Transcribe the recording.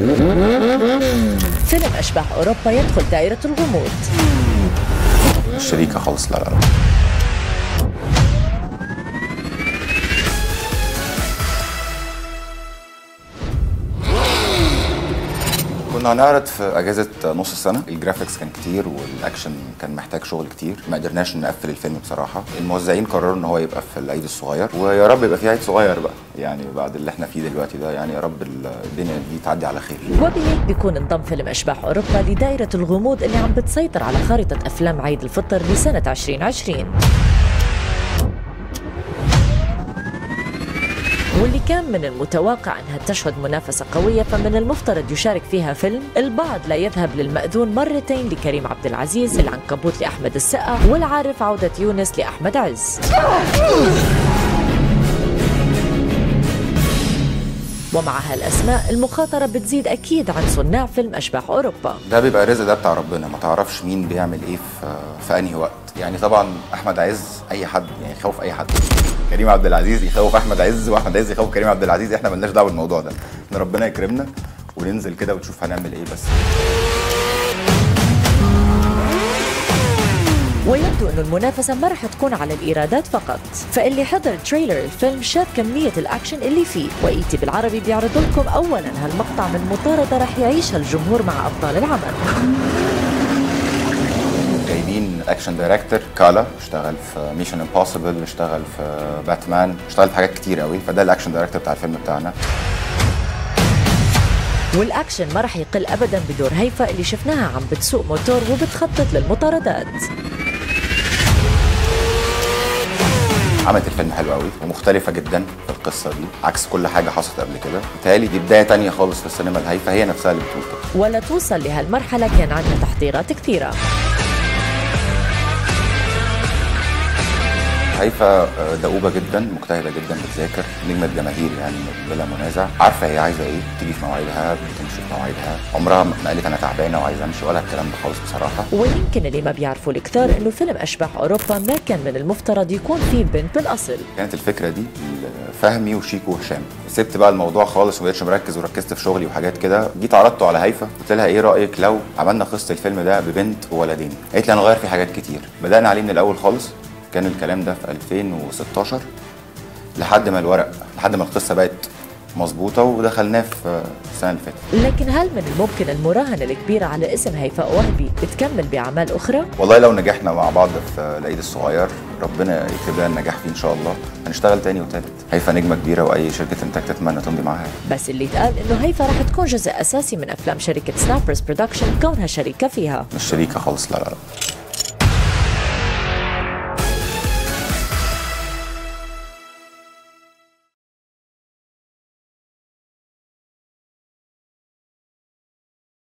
فيلم أشباح أوروبا يدخل دائرة الغموض مش شريكه خالص لا لا لا كنا هنعرض في اجازه نص السنه الجرافيكس كان كتير والاكشن كان محتاج شغل كتير ما قدرناش نقفل الفيلم بصراحه الموزعين قرروا ان هو يبقى في العيد الصغير ويا رب يبقى في عيد صغير بقى يعني بعد اللي احنا فيه دلوقتي ده يعني يا رب الدنيا دي تعدي على خير وبهيك بيكون انضم فيلم أشباح أوروبا لدائرة الغموض اللي عم بتسيطر على خارطة أفلام عيد الفطر لسنة 2020 واللي كان من المتوقع انها تشهد منافسه قويه فمن المفترض يشارك فيها فيلم البعض لا يذهب للمأذون مرتين لكريم عبد العزيز العنكبوت لاحمد السقا والعارف عوده يونس لاحمد عز ومع هالاسماء المخاطره بتزيد اكيد عن صناع فيلم اشباح اوروبا ده بيبقى الرزق ده بتاع ربنا ما تعرفش مين بيعمل ايه في في انهي وقت يعني طبعا احمد عز اي حد يعني يخوف اي حد كريم عبد العزيز يخوف احمد عز واحمد عز يخوف كريم عبد العزيز احنا ملناش دعوه بالموضوع ده ان ربنا يكرمنا وننزل كده ونشوف هنعمل ايه بس ويبدو انه المنافسة ما رح تكون على الإيرادات فقط فاللي حضر تريلر الفيلم شاف كمية الأكشن اللي فيه وإيتي بالعربي بيعرض لكم أولا هالمقطع من مطاردة رح يعيشها الجمهور مع أبطال العمل جايبين اكشن دايركتور كالا اشتغل في ميشن امبوسيبل اشتغل في باتمان اشتغل في حاجات كتير قوي فده الاكشن دايركتور بتاع الفيلم بتاعنا والأكشن ما رح يقل أبدا بدور هيفا اللي شفناها عم بتسوق موتور وبتخطط للمطاردات عملت الفيلم حلو قوي ومختلفه جدا في القصه دي عكس كل حاجه حصلت قبل كده بالتالي دي بدايه تانية خالص في السينما الهايفه هي نفسها اللي بتقول كده ولا توصل لهالمرحلة كان عندنا تحضيرات كثيرة هيفا آه، دؤوبه جدا مجتهده جدا بتذاكر نجمه جماهير يعني بلا منازع عارفه هي عايزه ايه بتيجي في مواعيدها بتمشي في مواعيدها عمرها ما قالت انا تعبانه وعايزه امشي ولا الكلام ده خالص بصراحه ويمكن اللي ما بيعرفوا الكثار انه فيلم اشباح اوروبا ما كان من المفترض يكون فيه بنت بالاصل كانت الفكره دي فهمي وشيكو وهشام سبت بقى الموضوع خالص وما بقتش مركز وركزت في شغلي وحاجات كده جيت عرضته على هيفا قلت لها ايه رايك لو عملنا قصه الفيلم ده ببنت وولدين قالت لي انا غير في حاجات كتير بدانا عليه من الاول خالص كان الكلام ده في 2016 لحد ما الورق لحد ما القصه بقت مظبوطه ودخلناه في السنه اللي فاتت لكن هل من الممكن المراهنة الكبيرة على اسم هيفاء وهبي تكمل بأعمال أخرى؟ والله لو نجحنا مع بعض في العيد الصغير ربنا يكتب لنا النجاح فيه ان شاء الله هنشتغل تاني وتالت هيفا نجمه كبيره واي شركه انتاج تتمنى تمضي معاها بس اللي اتقال انه هيفا رح تكون جزء اساسي من افلام شركة سنابرز برودكشن كونها شريكة فيها مش شريكه خالص لا لا لا